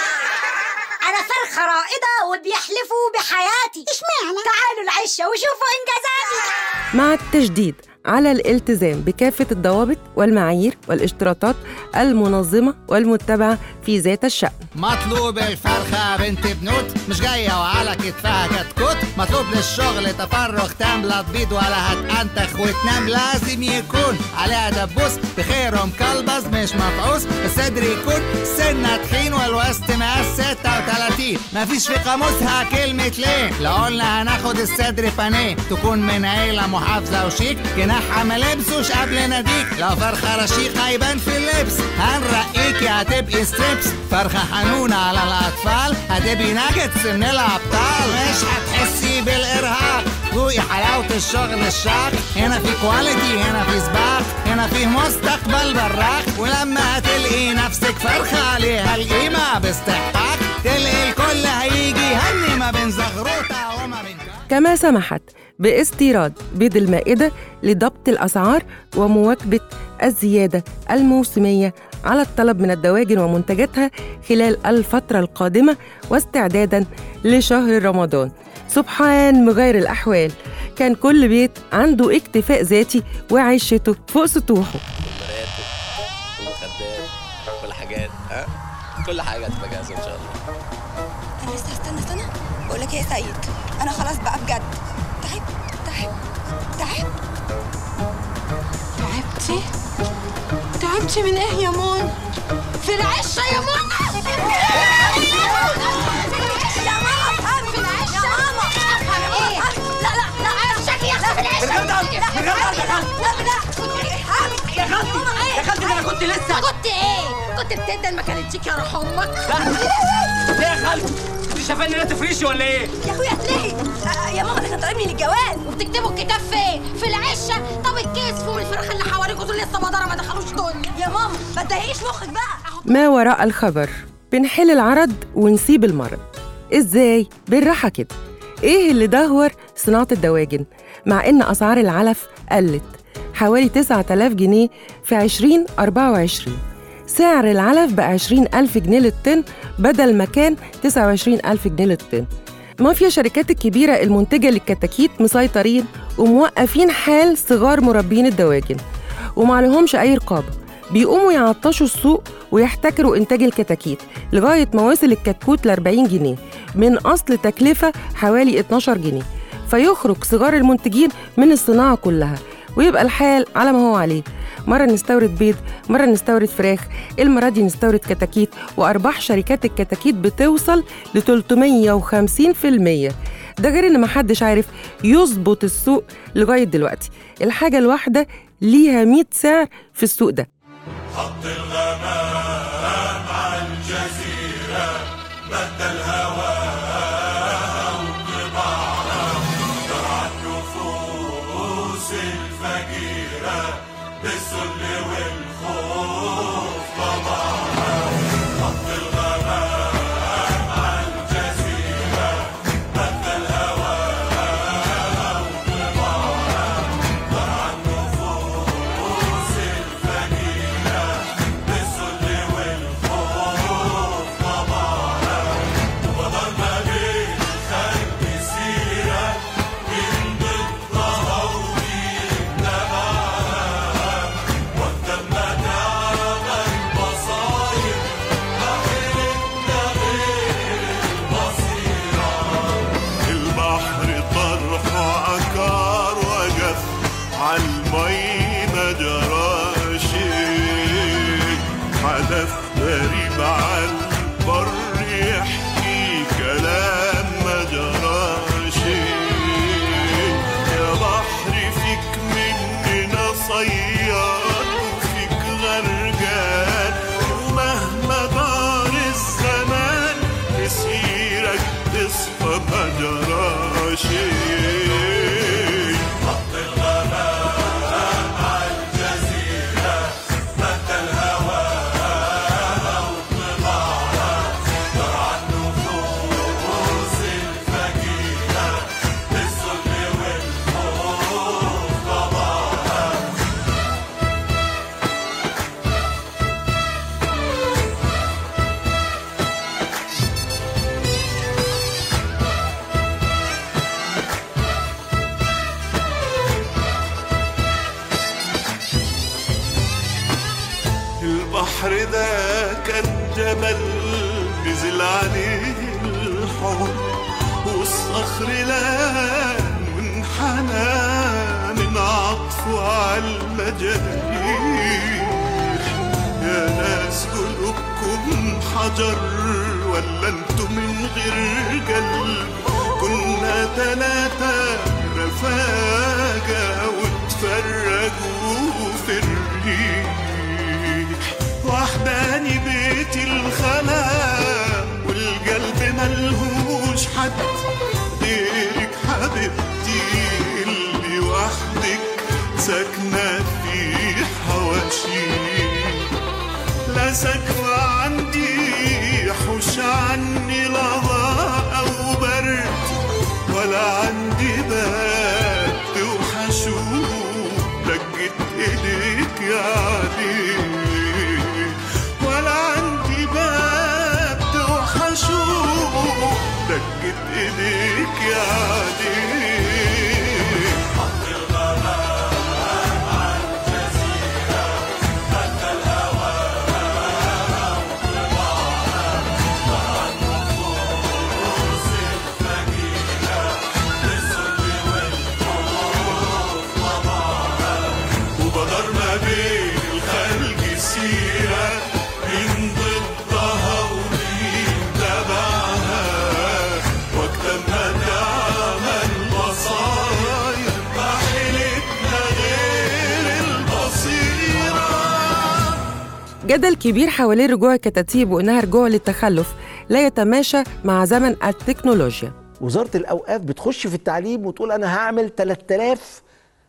انا فرخة رائدة وبيحلفوا بحياتي اشمعنى تعالوا العشة وشوفوا انجازاتي مع التشديد على الالتزام بكافة الضوابط والمعايير والاشتراطات المنظمة والمتبعة في ذات الشأن مطلوب الفرخة بنت بنوت مش جاية وعلى كتفها كتكوت مطلوب للشغل تفرغ تام لا تبيض ولا هتأنتخ وتنام لازم يكون عليها دبوس بخير مكلبز مش مفعوس الصدر يكون سنة تخين والوسط مقاس 36 مفيش في قاموسها كلمة ليه لو قلنا هناخد الصدر بانيه تكون من عيلة محافظة وشيك جناحها ما لبسوش قبل ناديك لو فرخة رشيقة يبان في اللبس هنرقيكي هتبقي ستريبس فرخة حنونة على الأطفال هتبقي ناجتس من الأبطال مش هتحسي بالإرهاق ذوقي حلاوة الشغل الشاق هنا في كواليتي هنا في سباق هنا في مستقبل براق ولما هتلقي نفسك فرخة عليها القيمة باستحقاق تلقي الكل هيجي يهني ما بين زغروطة وما بين كما سمحت باستيراد بيض المائدة لضبط الأسعار ومواكبة الزيادة الموسمية على الطلب من الدواجن ومنتجاتها خلال الفترة القادمة واستعدادا لشهر رمضان سبحان مغير الأحوال كان كل بيت عنده اكتفاء ذاتي وعيشته فوق سطوحه ومخدات كل حاجات ها كل حاجه هتبقى جاهزه ان شاء الله انا لسه استنى استنى بقول لك ايه يا سيد انا خلاص بقى بجد تعبت تعبت تعبت تعبتي تعبتي من ايه يا مون في العشة يا ماما يا ماما افهم في العشة يا ماما افهم ايه لا لا لا عشك يا اختي في العشة من غير ضرب، من غير ضرب يا خالتي. لا لا يا خالتي يا خالتي ده انا كنت لسه كنت ايه كنت بتندل ما كانتش يا روح امك ليه يا خالتي انت شايفه اني لا تفريشي ولا ايه يا اخويا ليه آه، يا ماما ده كان طالبني للجواز وبتكتبوا الكتاب فين في العشه طب الكيس والفراخ اللي حواليكوا دول لسه بدره ما دخلوش دنيا يا ماما ما تضايقيش مخك بقى ما وراء الخبر بنحل العرض ونسيب المرض ازاي بالراحه كده ايه اللي دهور صناعه الدواجن مع ان اسعار العلف قلت حوالي 9000 جنيه في 2024 سعر العلف بقى 20000 جنيه للطن بدل ما كان 29000 جنيه للطن مافيا الشركات الكبيرة المنتجة للكتاكيت مسيطرين وموقفين حال صغار مربين الدواجن ومعلهمش أي رقابة بيقوموا يعطشوا السوق ويحتكروا إنتاج الكتاكيت لغاية ما وصل الكتكوت ل 40 جنيه من أصل تكلفة حوالي 12 جنيه فيخرج صغار المنتجين من الصناعة كلها ويبقى الحال على ما هو عليه مرة نستورد بيض مرة نستورد فراخ المرة دي نستورد كتاكيت وأرباح شركات الكتاكيت بتوصل ل 350% ده غير إن محدش عارف يظبط السوق لغاية دلوقتي الحاجة الواحدة ليها 100 سعر في السوق ده خط الغمام على الجزيرة مد الهواء وطباعها ترعى النفوس الفقيرة بالذل والخوف طبعها خط الغمام على الجزيرة مد الهواء وطباعها ترعى النفوس الفقيرة بالذل والخوف طبعها وبدر ما بين عالمي ما جرى شيء حدث غريب عالبر يحكي كلام ما جرى شيء يا بحر فيك مننا صياد وفيك غرقان ومهما دار الزمان مسيرك تصفى ما جرى شيء خط الغمام عالجزيرة مد الهوى وطباعها ترعى النفوس الفقيرة بالظلم والخوف طبعها البحر ده كان جبل نزل عليه الحب والصخر لان وانحنى من عطفه على المجاريح يا ناس قلوبكم حجر ولا انتم من غير قلب كنا تلاتة رفاقة وتفرقوا في الريح وحداني بيت الخلا والقلب ملهوش حد غيرك حبيبتي اللي وحدك ساكنة في حواشيك لا سكوى عندي حوش عني لظى أو برد ولا عندي باب توحشوه دقت إيديك يا علي ولا عندي باب توحشوه دقت إيديك يا علي وبدر ما بين الخلق سيرة من ضدها ومين تبعها وقت ما تعمل بصاير بحيلتنا غير البصيرة جدل كبير حوالين رجوع الكتاتيب وإنها رجوع للتخلف لا يتماشى مع زمن التكنولوجيا وزاره الاوقاف بتخش في التعليم وتقول انا هعمل 3000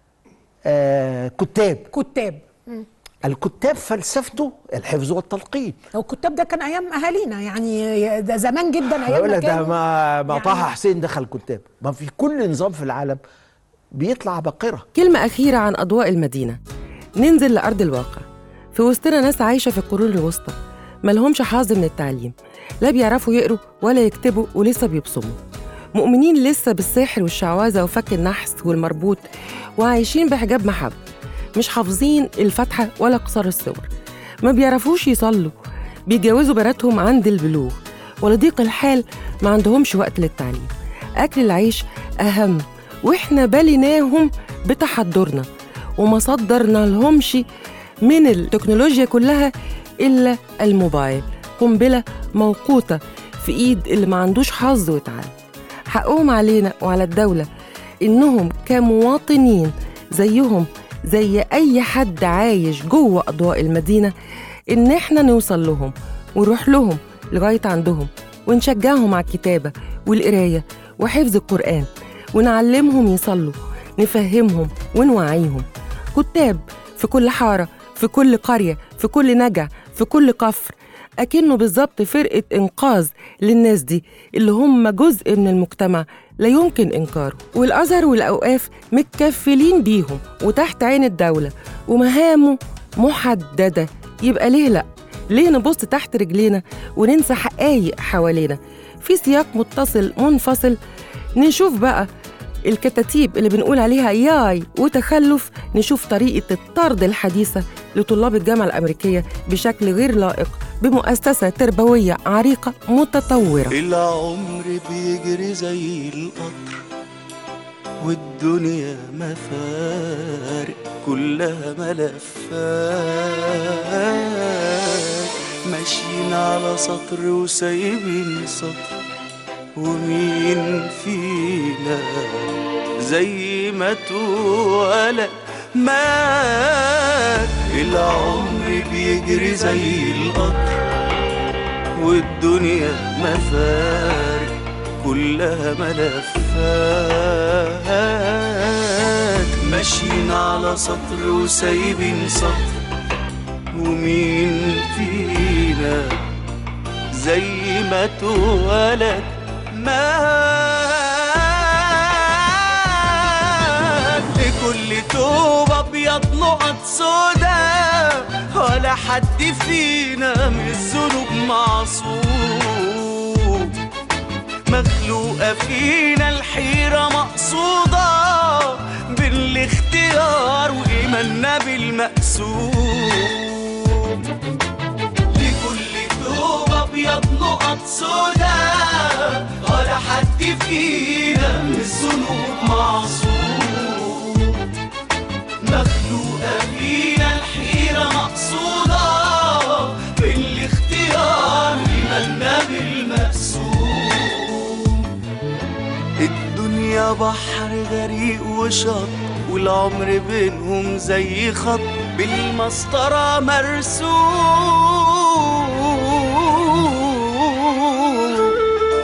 آه كتاب كتاب الكتاب فلسفته الحفظ والتلقين هو الكتاب ده كان ايام اهالينا يعني ده زمان جدا هيقول ايام لك ده ما ما طه حسين دخل كتاب ما في كل نظام في العالم بيطلع بقره كلمة أخيرة عن أضواء المدينة ننزل لأرض الواقع في وسطنا ناس عايشة في القرون الوسطى ملهمش حظ من التعليم لا بيعرفوا يقروا ولا يكتبوا ولسه بيبصموا مؤمنين لسه بالسحر والشعوذة وفك النحس والمربوط وعايشين بحجاب محب مش حافظين الفاتحة ولا قصار الصور ما بيعرفوش يصلوا بيجوزوا بناتهم عند البلوغ ولضيق الحال ما عندهمش وقت للتعليم أكل العيش أهم وإحنا بليناهم بتحضرنا وما صدرنا لهمش من التكنولوجيا كلها إلا الموبايل قنبلة موقوتة في إيد اللي ما عندوش حظ وتعلم حقهم علينا وعلى الدولة إنهم كمواطنين زيهم زي أي حد عايش جوه أضواء المدينة إن إحنا نوصل لهم ونروح لهم لغاية عندهم ونشجعهم على الكتابة والقراية وحفظ القرآن ونعلمهم يصلوا نفهمهم ونوعيهم كتاب في كل حارة في كل قرية في كل نجع في كل كفر أكنه بالظبط فرقة إنقاذ للناس دي اللي هم جزء من المجتمع لا يمكن إنكاره والأزهر والأوقاف متكفلين بيهم وتحت عين الدولة ومهامه محددة يبقى ليه لأ؟ ليه نبص تحت رجلينا وننسى حقايق حوالينا في سياق متصل منفصل نشوف بقى الكتاتيب اللي بنقول عليها ياي وتخلف نشوف طريقة الطرد الحديثة لطلاب الجامعة الأمريكية بشكل غير لائق بمؤسسة تربوية عريقة متطورة العمر بيجري زي القطر والدنيا مفارق كلها ملفات ماشيين على سطر وسايبين سطر ومين فينا زي ما اتولد مات العمر بيجري زي القطر والدنيا مفارق كلها ملفات ماشيين على سطر وسايبين سطر ومين فينا زي ما اتولد مات لكل توب ابيض نقط سودا ولا حد فينا من الذنوب معصوم مخلوقة فينا الحيرة مقصودة بالاختيار وإيماننا بالمقسوم لكل توب أبيض نقط سودا ولا حد فينا من الذنوب معصوم مخلوقة فينا الحيرة مقصودة بالاختيار إيماننا بالمقسوم الدنيا بحر غريق وشط والعمر بينهم زي خط بالمسطرة مرسوم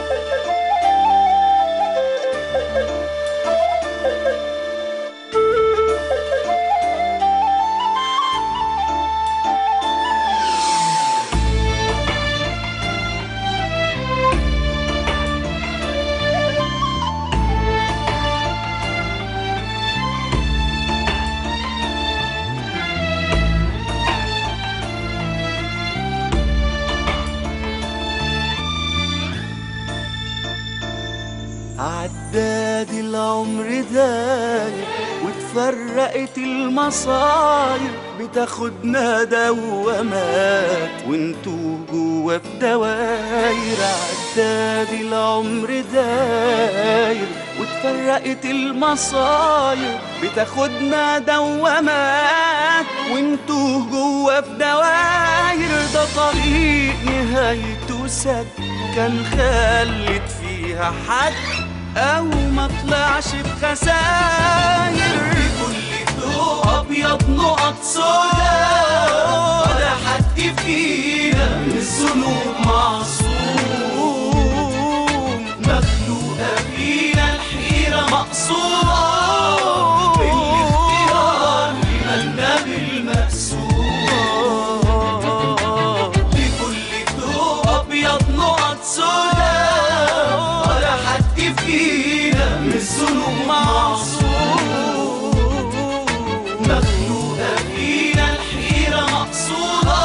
عداد العمر داير وتفرقت المصاير بتاخدنا دوامات وانتو جوا في دواير عداد العمر داير وتفرقت المصاير بتاخدنا دوامات وانتو جوا في دواير ده طريق نهايته سد كان خلت فيها حد او ما طلعش بخساير كل ضوء ابيض نقط سودا ولا حد فينا من الذنوب معصوم مخلوقه فينا الحيره مقصوده بالاختيار ايماننا بالمقسوم لكل ضوء ابيض نقط سودا ولا حد فينا من الذنوب معصوم مخلوقة فينا الحيرة مقصودة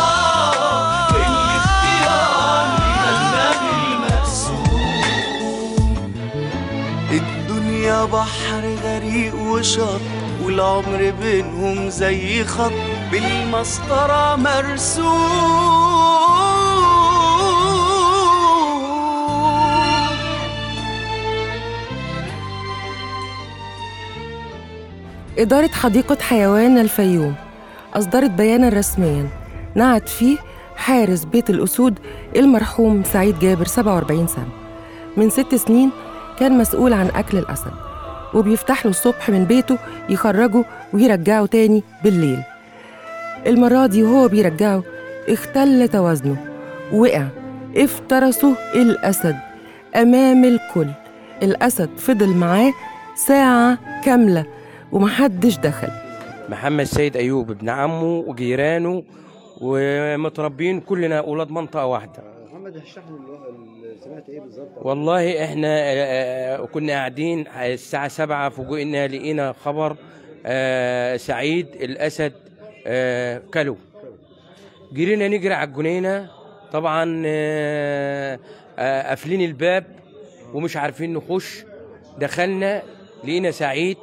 بالاختيار إيماننا بالمقسوم الدنيا بحر غريق وشط والعمر بينهم زي خط بالمسطرة مرسوم إدارة حديقة حيوان الفيوم أصدرت بيانا رسميا نعت فيه حارس بيت الأسود المرحوم سعيد جابر 47 سنة من ست سنين كان مسؤول عن أكل الأسد وبيفتح له الصبح من بيته يخرجه ويرجعه تاني بالليل المرة دي وهو بيرجعه اختل توازنه وقع افترسه الأسد أمام الكل الأسد فضل معاه ساعة كاملة ومحدش دخل محمد سيد ايوب ابن عمه وجيرانه ومتربين كلنا اولاد منطقه واحده محمد الشحن اللي هو اللي سمعت ايه بالظبط والله احنا آه، آه، كنا قاعدين الساعه سبعة فوجئنا لقينا خبر آه، سعيد الاسد آه، كلو جرينا نجري على الجنينه طبعا آه، آه، قافلين الباب ومش عارفين نخش دخلنا لقينا سعيد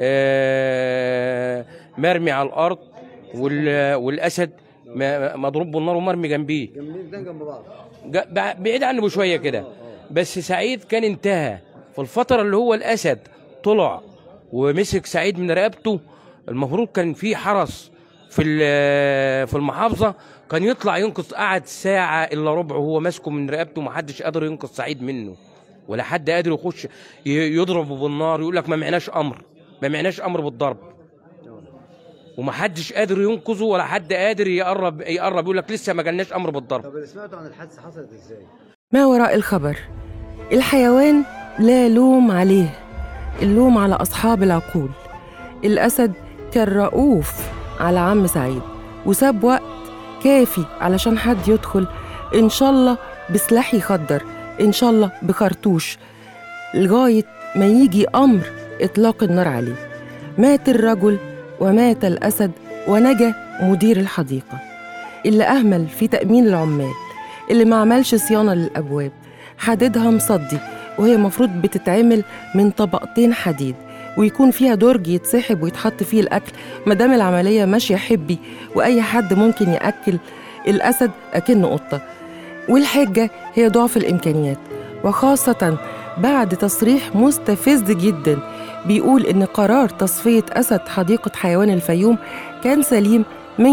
آه، مرمي على الارض وال- والاسد م- مضروب بالنار ومرمي جنبيه جنبين ده جنب بعض جا- بع- بعيد عنه بشويه كده بس سعيد كان انتهى في الفتره اللي هو الاسد طلع ومسك سعيد من رقبته المفروض كان في حرس في ال- في المحافظه كان يطلع ينقذ قعد ساعه الا ربع وهو ماسكه من رقبته ما حدش قادر ينقذ سعيد منه ولا حد قادر يخش ي- يضربه بالنار يقول لك ما معناش امر ما معناش امر بالضرب وما حدش قادر ينقذه ولا حد قادر يقرب يقرب يقول لك لسه ما جالناش امر بالضرب طب اللي سمعتوا عن الحادثه حصلت ازاي؟ ما وراء الخبر الحيوان لا لوم عليه اللوم على أصحاب العقول الأسد كان رؤوف على عم سعيد وساب وقت كافي علشان حد يدخل إن شاء الله بسلاح يخدر إن شاء الله بخرطوش لغاية ما يجي أمر إطلاق النار عليه مات الرجل ومات الأسد ونجا مدير الحديقة اللي أهمل في تأمين العمال اللي ما عملش صيانة للأبواب حديدها مصدي وهي مفروض بتتعمل من طبقتين حديد ويكون فيها درج يتسحب ويتحط فيه الأكل مادام العملية ماشية حبي وأي حد ممكن يأكل الأسد أكنه قطة والحجة هي ضعف الإمكانيات وخاصة بعد تصريح مستفز جدا بيقول إن قرار تصفية أسد حديقة حيوان الفيوم كان سليم 100%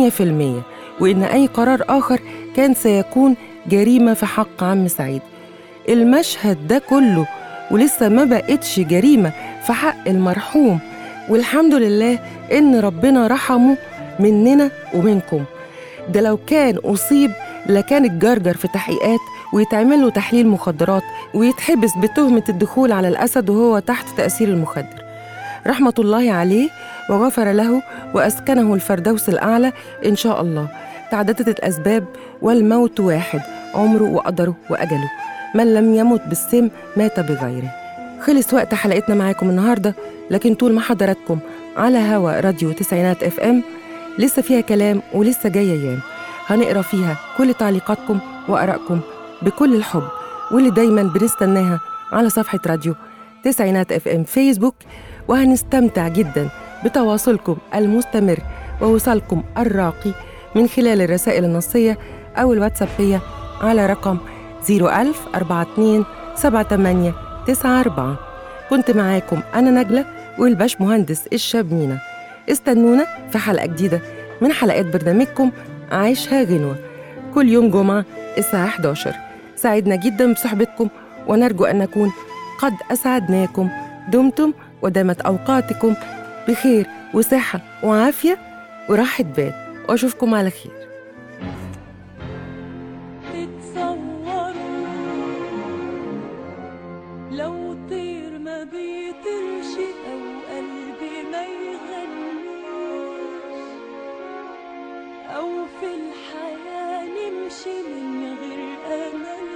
وإن أي قرار آخر كان سيكون جريمة في حق عم سعيد المشهد ده كله ولسه ما بقتش جريمة في حق المرحوم والحمد لله إن ربنا رحمه مننا ومنكم ده لو كان أصيب لكان اتجرجر في تحقيقات ويتعمل له تحليل مخدرات ويتحبس بتهمة الدخول على الأسد وهو تحت تأثير المخدر رحمة الله عليه وغفر له وأسكنه الفردوس الأعلى إن شاء الله تعددت الأسباب والموت واحد عمره وقدره وأجله من لم يمت بالسم مات بغيره خلص وقت حلقتنا معاكم النهاردة لكن طول ما حضراتكم على هوا راديو تسعينات اف ام لسه فيها كلام ولسه جاية أيام هنقرا فيها كل تعليقاتكم وآرائكم بكل الحب واللي دايما بنستناها على صفحة راديو تسعينات اف ام فيسبوك وهنستمتع جدا بتواصلكم المستمر ووصالكم الراقي من خلال الرسائل النصية أو الواتسابية على رقم 01000 42 78 94 كنت معاكم أنا نجلة والباش مهندس الشاب مينا استنونا في حلقة جديدة من حلقات برنامجكم عايشها غنوة كل يوم جمعة الساعة 11 سعدنا جدا بصحبتكم ونرجو أن نكون قد أسعدناكم دمتم ودامت أوقاتكم بخير وصحة وعافية وراحة بال وأشوفكم على خير تتصوروا لو طير ما بيطيرش او قلبي ما يغنيش او في الحياة نمشي من غير امل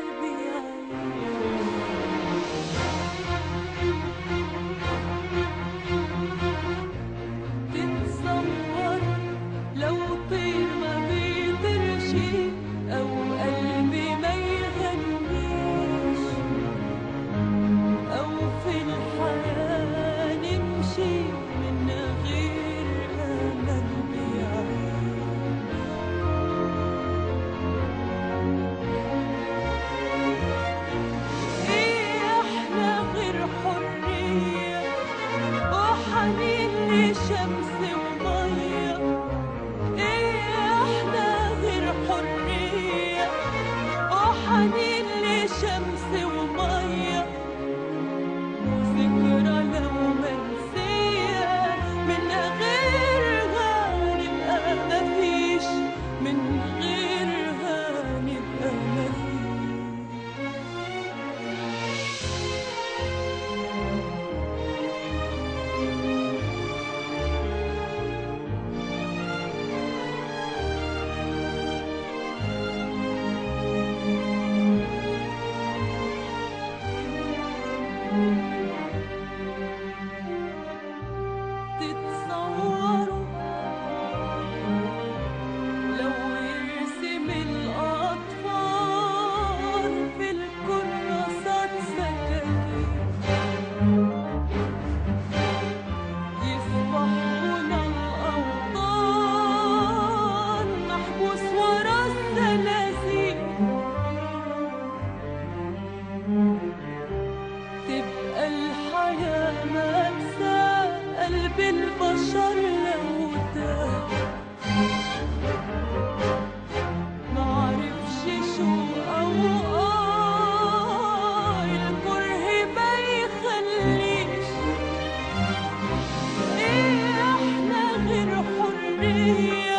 بيعيش تتصور لو طير ما بيطيرش أو قلبي ما يغنيش أو في الحياة نمشي من غير أمل بيعيش حرية